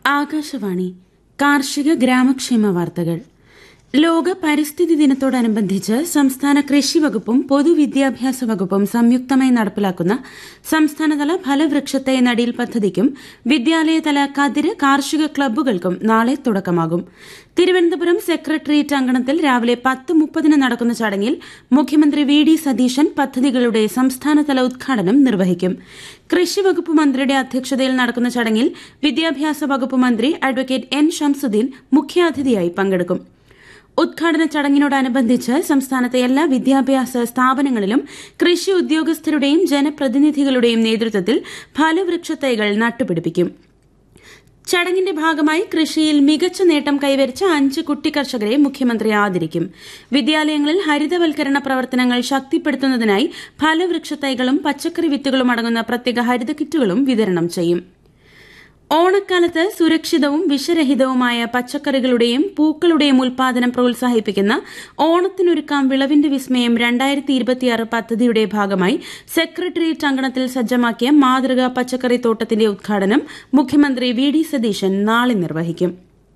ആകാശവാണി കാർഷിക ഗ്രാമക്ഷേമ വാർത്തകൾ ലോക പരിസ്ഥിതി ദിനത്തോടനുബന്ധിച്ച് സംസ്ഥാന കൃഷി വകുപ്പും പൊതുവിദ്യാഭ്യാസ വകുപ്പും സംയുക്തമായി നടപ്പിലാക്കുന്ന സംസ്ഥാനതല ഫലവൃക്ഷത്തൈ നടീൽ പദ്ധതിക്കും വിദ്യാലയതല കതിര് കാർഷിക ക്ലബ്ബുകൾക്കും നാളെ തുടക്കമാകും തിരുവനന്തപുരം സെക്രട്ടേറിയറ്റ് അങ്കണത്തിൽ രാവിലെ പത്ത് മുപ്പതിന് നടക്കുന്ന ചടങ്ങിൽ മുഖ്യമന്ത്രി വി ഡി സതീശൻ പദ്ധതികളുടെ സംസ്ഥാനതല ഉദ്ഘാടനം നിർവഹിക്കും കൃഷി വകുപ്പ് മന്ത്രിയുടെ അധ്യക്ഷതയിൽ നടക്കുന്ന ചടങ്ങിൽ വിദ്യാഭ്യാസ വകുപ്പ് മന്ത്രി അഡ്വക്കേറ്റ് എൻ ഷംസുദ്ദീൻ മുഖ്യാതിഥിയായി പങ്കെടുക്കും ഉദ്ഘാടന ചടങ്ങിനോടനുബന്ധിച്ച് സംസ്ഥാനത്തെ എല്ലാ വിദ്യാഭ്യാസ സ്ഥാപനങ്ങളിലും കൃഷി ഉദ്യോഗസ്ഥരുടെയും ജനപ്രതിനിധികളുടെയും നേതൃത്വത്തിൽ ഫലവൃക്ഷത്തൈകൾ നട്ടുപിടിപ്പിക്കും ചടങ്ങിന്റെ ഭാഗമായി കൃഷിയിൽ മികച്ച നേട്ടം കൈവരിച്ച അഞ്ച് കുട്ടി കർഷകരെ മുഖ്യമന്ത്രി ആദരിക്കും വിദ്യാലയങ്ങളിൽ ഹരിതവൽക്കരണ പ്രവർത്തനങ്ങൾ ശക്തിപ്പെടുത്തുന്നതിനായി ഫലവൃക്ഷത്തൈകളും പച്ചക്കറി വിത്തുകളും അടങ്ങുന്ന പ്രത്യേക ഹരിത കിറ്റുകളും വിതരണം ചെയ്യും ഓണക്കാലത്ത് സുരക്ഷിതവും വിഷരഹിതവുമായ പച്ചക്കറികളുടെയും പൂക്കളുടെയും ഉൽപാദനം പ്രോത്സാഹിപ്പിക്കുന്ന ഓണത്തിനൊരുക്കാം വിളവിന്റെ വിസ്മയം രണ്ടായിരത്തി ഇരുപത്തിയാറ് പദ്ധതിയുടെ ഭാഗമായി സെക്രട്ടേറിയറ്റ് അങ്കണത്തിൽ സജ്ജമാക്കിയ മാതൃകാ പച്ചക്കറി തോട്ടത്തിന്റെ ഉദ്ഘാടനം മുഖ്യമന്ത്രി വി ഡി സതീശൻ നാളെ നിർവഹിക്കും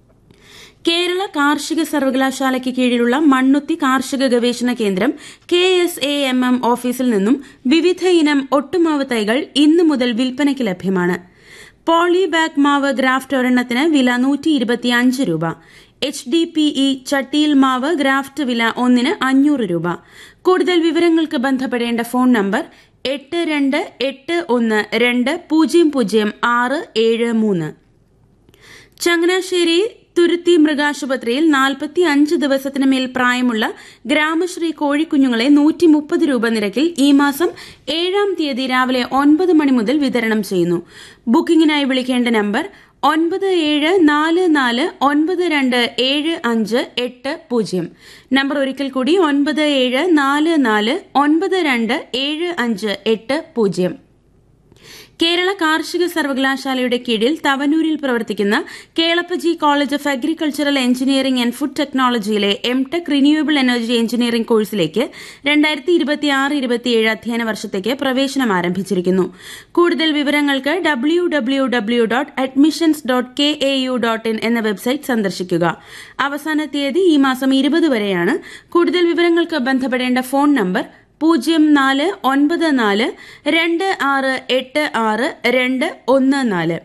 കേരള കാർഷിക സർവകലാശാലയ്ക്ക് കീഴിലുള്ള മണ്ണുത്തി കാർഷിക ഗവേഷണ കേന്ദ്രം K S A M M ഓഫീസിൽ നിന്നും വിവിധ ഇനം ഒട്ടുമാവ് തൈകൾ ഇന്നു മുതൽ വിൽപ്പനയ്ക്ക് ലഭ്യമാണ് പോളിബാഗ് മാവ് ഗ്രാഫ്റ്റ് ഒരെണ്ണത്തിന് വില നൂറ്റി ഇരുപത്തിയഞ്ച് രൂപ എച്ച് ഡി പി ഇ ചട്ടിയിൽ മാവ് ഗ്രാഫ്റ്റ് വില ഒന്നിന് അഞ്ഞൂറ് രൂപ കൂടുതൽ വിവരങ്ങൾക്ക് ബന്ധപ്പെടേണ്ട ഫോൺ നമ്പർ എട്ട് രണ്ട് എട്ട് ഒന്ന് രണ്ട് പൂജ്യം പൂജ്യം ആറ് ഏഴ് മൂന്ന് ചങ്ങനാശ്ശേരി തുരുത്തി മൃഗാശുപത്രിയിൽ നാൽപ്പത്തി അഞ്ച് ദിവസത്തിന് മേൽ പ്രായമുള്ള ഗ്രാമശ്രീ കോഴിക്കുഞ്ഞുങ്ങളെ നൂറ്റി മുപ്പത് രൂപ നിരക്കിൽ ഈ മാസം ഏഴാം തീയതി രാവിലെ ഒൻപത് മണി മുതൽ വിതരണം ചെയ്യുന്നു ബുക്കിംഗിനായി വിളിക്കേണ്ട നമ്പർ ഒൻപത് ഏഴ് നാല് നാല് ഒൻപത് രണ്ട് ഏഴ് അഞ്ച് എട്ട് പൂജ്യം നമ്പർ ഒരിക്കൽ കൂടി ഒൻപത് ഏഴ് നാല് നാല് ഒൻപത് രണ്ട് ഏഴ് അഞ്ച് എട്ട് പൂജ്യം കേരള കാർഷിക സർവകലാശാലയുടെ കീഴിൽ തവനൂരിൽ പ്രവർത്തിക്കുന്ന Kelappaji college of agricultural engineering and food ടെക്നോളജിയിലെ M tech renewable energy engineering കോഴ്സിലേക്ക് രണ്ടായിരത്തി ഇരുപത്തിയാറ് ഇരുപത്തിയേഴ് അധ്യയന വർഷത്തേക്ക് പ്രവേശനം ആരംഭിച്ചിരിക്കുന്നു കൂടുതൽ വിവരങ്ങൾക്ക് W W W dot admissions dot K A U dot in എന്ന വെബ്സൈറ്റ് സന്ദർശിക്കുക അവസാന തീയതി ഈ മാസം ഇരുപത് വരെയാണ് കൂടുതൽ വിവരങ്ങൾക്ക് ബന്ധപ്പെടേണ്ട ഫോൺ നമ്പർ പൂജ്യം നാല് ഒൻപത് നാല് രണ്ട് ആറ് എട്ട് ആറ് രണ്ട് ഒന്ന് നാല്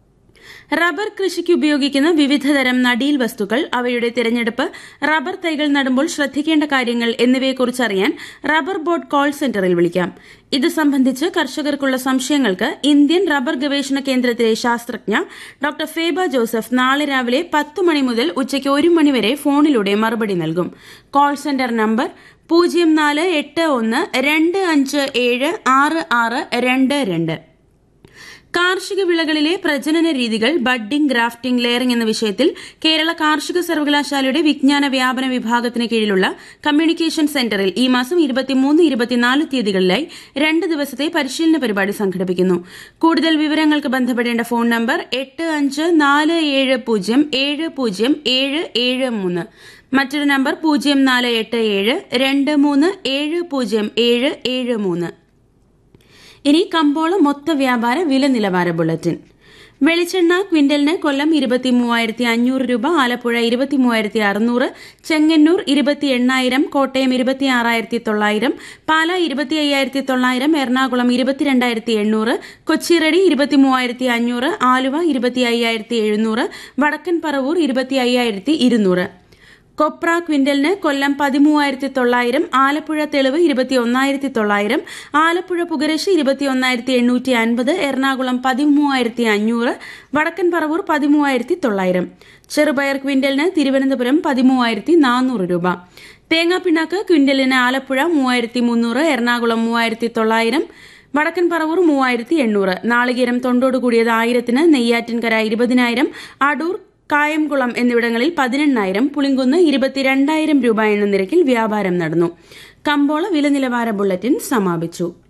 റബ്ബർ കൃഷിക്ക് ഉപയോഗിക്കുന്ന വിവിധതരം നടീൽ വസ്തുക്കൾ അവയുടെ തിരഞ്ഞെടുപ്പ് റബ്ബർ തൈകൾ നടുമ്പോൾ ശ്രദ്ധിക്കേണ്ട കാര്യങ്ങൾ എന്നിവയെക്കുറിച്ച് അറിയാൻ റബ്ബർ ബോർഡ് കോൾ സെന്ററിൽ വിളിക്കാം ഇത് സംബന്ധിച്ച് കർഷകർക്കുള്ള സംശയങ്ങൾക്ക് ഇന്ത്യൻ റബ്ബർ ഗവേഷണ കേന്ദ്രത്തിലെ ശാസ്ത്രജ്ഞ ഡോക്ടർ ഫേബ ജോസഫ് നാളെ രാവിലെ പത്ത് മണി മുതൽ ഉച്ചയ്ക്ക് ഒരു മണിവരെ ഫോണിലൂടെ മറുപടി നൽകും കോൾ സെന്റർ നമ്പർ പൂജ്യം നാല് എട്ട് ഒന്ന് രണ്ട് അഞ്ച് ഏഴ് ആറ് ആറ് രണ്ട് രണ്ട് കാർഷിക വിളകളിലെ പ്രജനന രീതികൾ ബഡ്ഡിംഗ് ഗ്രാഫ്റ്റിംഗ് ലെയറിംഗ് എന്ന വിഷയത്തിൽ കേരള കാർഷിക സർവകലാശാലയുടെ വിജ്ഞാന വ്യാപന വിഭാഗത്തിന് കീഴിലുള്ള കമ്മ്യൂണിക്കേഷൻ സെന്ററിൽ ഈ മാസം ഇരുപത്തിമൂന്ന് ഇരുപത്തിനാല് തീയതികളിലായി രണ്ട് ദിവസത്തെ പരിശീലന പരിപാടി സംഘടിപ്പിക്കുന്നു കൂടുതൽ വിവരങ്ങൾക്ക് ബന്ധപ്പെടേണ്ട ഫോൺ നമ്പർ എട്ട് അഞ്ച് നാല് ഏഴ് പൂജ്യം ഏഴ് പൂജ്യം ഏഴ് ഏഴ് മൂന്ന് മറ്റൊരു നമ്പർ പൂജ്യം നാല് എട്ട് ഏഴ് രണ്ട് മൂന്ന് ഏഴ് പൂജ്യം ഏഴ് ഏഴ് മൂന്ന് ഇനി കമ്പോള മൊത്ത വ്യാപാര വില നിലവാര ബുള്ളറ്റിൻ വെളിച്ചെണ്ണ ക്വിന്റലിന് കൊല്ലം ഇരുപത്തി മൂവായിരത്തി അഞ്ഞൂറ് രൂപ ആലപ്പുഴ ഇരുപത്തി മൂവായിരത്തി അറുന്നൂറ് ചെങ്ങന്നൂർ ഇരുപത്തി എണ്ണായിരം കോട്ടയം ഇരുപത്തി ആറായിരത്തി തൊള്ളായിരം പാല ഇരുപത്തി അയ്യായിരത്തി തൊള്ളായിരം എറണാകുളം ഇരുപത്തിരണ്ടായിരത്തി എണ്ണൂറ് കൊച്ചിറടി ഇരുപത്തി മൂവായിരത്തി അഞ്ഞൂറ് ആലുവ ഇരുപത്തി അയ്യായിരത്തി എഴുന്നൂറ് വടക്കൻ പറവൂർ ഇരുപത്തി അയ്യായിരത്തി ഇരുന്നൂറ് കൊപ്ര ക്വിന്റലിന് കൊല്ലം പതിമൂവായിരത്തി തൊള്ളായിരം ആലപ്പുഴ തെളിവ് ഇരുപത്തി ഒന്നായിരത്തി തൊള്ളായിരം ആലപ്പുഴ പുകരശി ഇരുപത്തി ഒന്നായിരത്തി എണ്ണൂറ്റി അൻപത് എറണാകുളം പതിമൂവായിരത്തി അഞ്ഞൂറ് വടക്കൻ പറവൂർ പതിമൂവായിരത്തി തൊള്ളായിരം ചെറുപയർ ക്വിന്റലിന് തിരുവനന്തപുരം പതിമൂവായിരത്തി നാനൂറ് രൂപ തേങ്ങാപ്പിണ്ണാക്ക് ക്വിന്റലിന് ആലപ്പുഴ മൂവായിരത്തി മുന്നൂറ് എറണാകുളം മൂവായിരത്തി തൊള്ളായിരം വടക്കൻ പറവൂർ മൂവായിരത്തി എണ്ണൂറ് നാളികേരം തൊണ്ടോട് കൂടിയത് ആയിരത്തിന് നെയ്യാറ്റിൻകര ഇരുപതിനായിരം അടൂർ കായംകുളം എന്നിവിടങ്ങളിൽ പതിനെണ്ണായിരം പുളിങ്കുന്ന് ഇരുപത്തിരണ്ടായിരം രൂപ എന്ന നിരക്കിൽ വ്യാപാരം നടന്നു കമ്പോള വില നിലവാര ബുള്ളറ്റിൻ സമാപിച്ചു